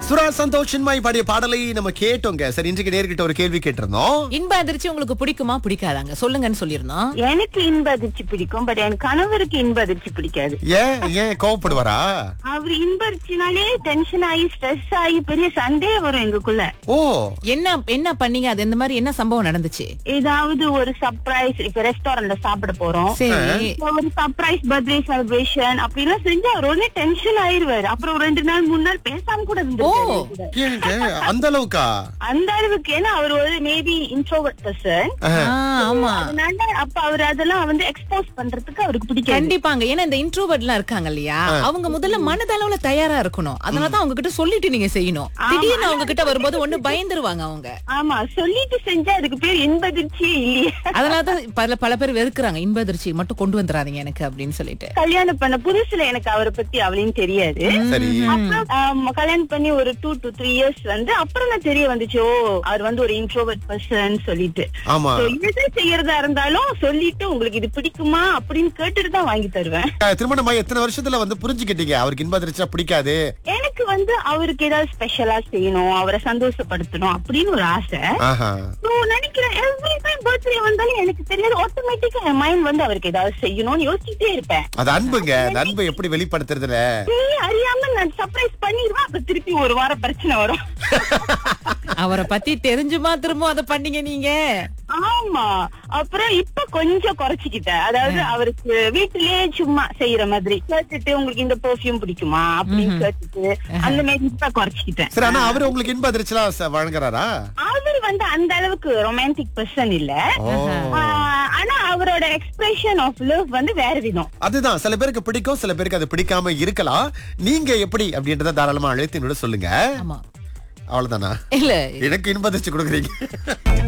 சுரா சந்தோஷ் சின்மாய் பாடிய பாடலை நம்ம கேட்டோங்க சரி இன்றைக்கு நேர்கிட்ட ஒரு கேள்வி கேட்டிருந்தோம் இன்ப அதிர்ச்சி உங்களுக்கு பிடிக்குமா பிடிக்காதாங்க சொல்லுங்கன்னு சொல்லியிருந்தோம் எனக்கு இன்ப அதிர்ச்சி பிடிக்கும் பட் என் கணவருக்கு இன்ப அதிர்ச்சி பிடிக்காது ஏன் ஏன் கோவப்படுவாரா அவர் இன்ப அதிர்ச்சினாலே டென்ஷன் ஆகி ஸ்ட்ரெஸ் ஆகி பெரிய சண்டே வரும் எங்களுக்குள்ள ஓ என்ன என்ன பண்ணீங்க அது இந்த மாதிரி என்ன சம்பவம் நடந்துச்சு ஏதாவது ஒரு சர்ப்ரைஸ் இப்ப ரெஸ்டாரண்ட்ல சாப்பிட போறோம் சரி இப்ப ஒரு சர்ப்ரைஸ் பர்த்டே செலிப்ரேஷன் அப்படி எல்லாம் செஞ்சு அவர் உடனே டென்ஷன் ஆயிருவாரு அப்புறம் ஒரு ரெண்டு நாள் மூணு நாள் பேசாம கூட இருந்திருக்காரு ஓ. என் கூட. ஏங்க அந்த அளவுக்கா அந்த அளவுக்கு ஏன்னா அவர் ஒரு மேபி இன்ட்ரோவர்ட் பர்சன் ஆ, ஆமா அதனால அப்ப அவர் அதெல்லாம் வந்து எக்ஸ்போஸ் பண்றதுக்கு அவருக்கு பிடிக்காது கண்டிப்பாங்க ஏன்னா இந்த இன்ட்ரோவர்ட் எல்லாம் இருக்காங்க இல்லையா அவங்க முதல்ல மனதளவுல தயாரா இருக்கணும் அதனாலதான் அவங்க கிட்ட சொல்லிட்டு நீங்க செய்யணும் திடீர்னு அவங்க கிட்ட வரும்போது ஒண்ணு பயந்துருவாங்க அவங்க ஆமா சொல்லிட்டு செஞ்சா அதுக்கு பேர் இன்பதிர்ச்சியே இல்லையே அதனாலதான் பல பல பேர் வெறுக்கிறாங்க இன்ப அதிர்ச்சி மட்டும் கொண்டு வந்துடாதீங்க எனக்கு அப்படின்னு சொல்லிட்டு கல்யாணம் பண்ண புதுசுல எனக்கு அவரை பத்தி அவளையும் தெரியாது சரி அப்புறம் ஆம், கல்யாணம் பண்ணி ஒரு டூ டு த்ரீ இயர்ஸ் வந்து அப்புறம் தான் தெரிய வந்துச்சு ஓ அவர் வந்து ஒரு இன்ட்ரோவர்ட் பர்சன் சொல்லிட்டு ஆமா So, எது செய்யறதா இருந்தாலும் சொல்லிட்டு உங்களுக்கு இது பிடிக்குமா அப்படின்னு கேட்டுட்டு தான் வாங்கி தருவேன் அஹ், திருமணமாய் எத்தனை வருஷத்துல வந்து புரிஞ்சுக்கிட்டீங்க அவருக்கு இன்ப அதிர்ச்சியா பிடிக்காது எனக்கு வந்து அவருக்கு ஏதாவது ஸ்பெஷலா செய்யணும் அவரை சந்தோஷப்படுத்தணும் அப்படின்னு ஒரு ஆசை ஆஹா So, நினைக்கிறேன் எவ்ரி டைம் பர்த்டே வந்தாலும் எனக்கு தெரியாது ஆட்டோமேட்டிக்கா என் மைண்ட் வந்து அவருக்கு ஏதாவது செய்யணும்னு யோசிச்சுட்டே இருப்பேன் அது அன்புங்க அந்த அன்பை எப்படி வெளிப்படுத்துறதுல நீ அறியாம நான் சர்ப்ரைஸ் பண்ணிடுவேன் அப்ப திருப்பி ஒரு வாரம் பிரச்சனை வரும் அவரை பத்தி தெரிஞ்சுமா திரும்ப அதை பண்ணீங்க நீங்க ஆமா அப்புறம் இப்ப கொஞ்சம் குறைச்சிக்கிட்டேன் அதாவது அவருக்கு வீட்டிலேயே சும்மா செய்யற மாதிரி கேட்டுட்டு உங்களுக்கு இந்த பெர்ஃபியூம் பிடிக்குமா அப்படின்னு கேட்டுட்டு அந்த மாதிரி இப்ப குறைச்சிக்கிட்டேன் சரி ஆனா அவரு உங்களுக்கு இன்ப அதிர்ச்சிலாம் ச- வழங்குறாரா அவர் வந்து அந்த அளவுக்கு ரொமான்டிக் பர்சன் இல்ல ஓ ஆஹ், ஆனா அவரோட எக்ஸ்பிரஷன் ஆஃப் லவ் வந்து வேற விதம் அதுதான் சில பேருக்கு பிடிக்கும் சில பேருக்கு அது பிடிக்காம இருக்கலாம் நீங்க எப்படி அப்படின்றத தாராளமா அழைத்து என்னோட சொல்லுங்க ஆமா அவ்வளவுதானா இல்ல எனக்கு இன்ப அதிர்ச்சி கொடுக்குறீங்க